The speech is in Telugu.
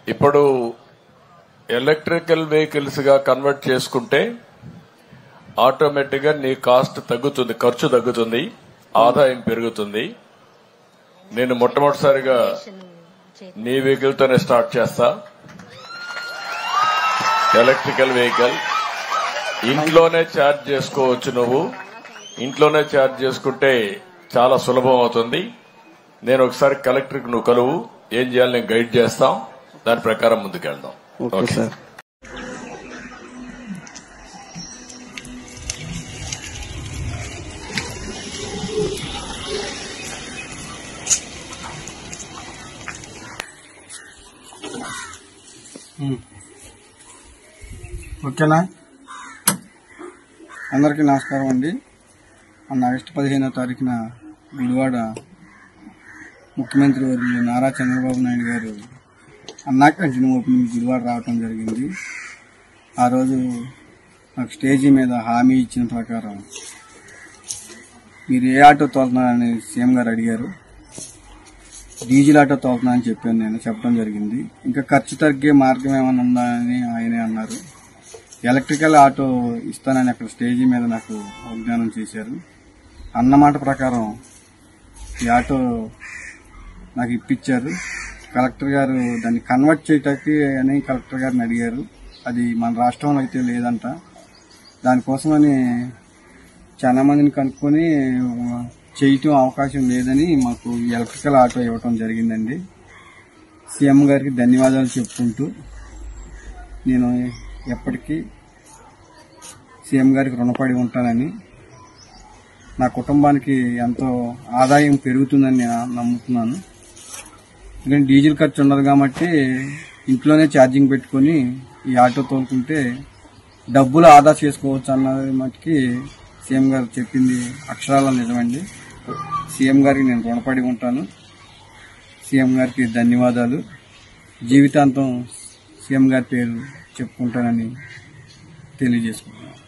ఇప్పుడు ఎలక్ట్రికల్ వెహికల్స్ గా కన్వర్ట్ చేసుకుంటే ఆటోమేటిక్ గా నీ కాస్ట్ తగ్గుతుంది ఖర్చు తగ్గుతుంది ఆదాయం పెరుగుతుంది నేను మొట్టమొదటిసారిగా నీ వెహికల్ తోనే స్టార్ట్ చేస్తా ఎలక్ట్రికల్ వెహికల్ ఇంట్లోనే ఛార్జ్ చేసుకోవచ్చు నువ్వు ఇంట్లోనే ఛార్జ్ చేసుకుంటే చాలా సులభం అవుతుంది నేను ఒకసారి కలెక్టర్కి నువ్వు కలువు ఏం చేయాలి నేను గైడ్ చేస్తాం దాని ప్రకారం ముందుకెళ్దాం ఓకే సార్ ఓకేనా అందరికీ నమస్కారం అండి మొన్న ఆగస్టు పదిహేనో తారీఖున గుడివాడ ముఖ్యమంత్రి వర్యులు నారా చంద్రబాబు నాయుడు గారు అన్నా క్యాంటీన్ ఓపెనింగ్ గుడివాడ రావటం జరిగింది ఆ రోజు నాకు స్టేజీ మీద హామీ ఇచ్చిన ప్రకారం మీరు ఏ ఆటో తోలుతున్నారని సీఎం గారు అడిగారు డీజిల్ ఆటో తోలుతున్నా అని చెప్పాను నేను చెప్పడం జరిగింది ఇంకా ఖర్చు తగ్గే మార్గం ఏమైనా ఉందా అని ఆయనే అన్నారు ఎలక్ట్రికల్ ఆటో ఇస్తానని అక్కడ స్టేజీ మీద నాకు వాగ్దానం చేశారు అన్నమాట ప్రకారం ఈ ఆటో నాకు ఇప్పించారు కలెక్టర్ గారు దాన్ని కన్వర్ట్ చేయటానికి అని కలెక్టర్ గారిని అడిగారు అది మన రాష్ట్రంలో అయితే లేదంట దానికోసమని చాలా మందిని కనుక్కొని చేయటం అవకాశం లేదని మాకు ఈ ఎలక్ట్రికల్ ఆటో ఇవ్వటం జరిగిందండి సీఎం గారికి ధన్యవాదాలు చెప్పుకుంటూ నేను ఎప్పటికీ సీఎం గారికి రుణపడి ఉంటానని నా కుటుంబానికి ఎంతో ఆదాయం పెరుగుతుందని నేను నమ్ముతున్నాను ఎందుకంటే డీజిల్ ఖర్చు ఉండదు కాబట్టి ఇంట్లోనే ఛార్జింగ్ పెట్టుకొని ఈ ఆటో తోలుకుంటే డబ్బులు ఆదా చేసుకోవచ్చు అన్నది మటుకి సీఎం గారు చెప్పింది అక్షరాల నిజమండి సీఎం గారికి నేను రుణపడి ఉంటాను సీఎం గారికి ధన్యవాదాలు జీవితాంతం సీఎం గారి పేరు చెప్పుకుంటానని తెలియజేసుకుంటున్నాను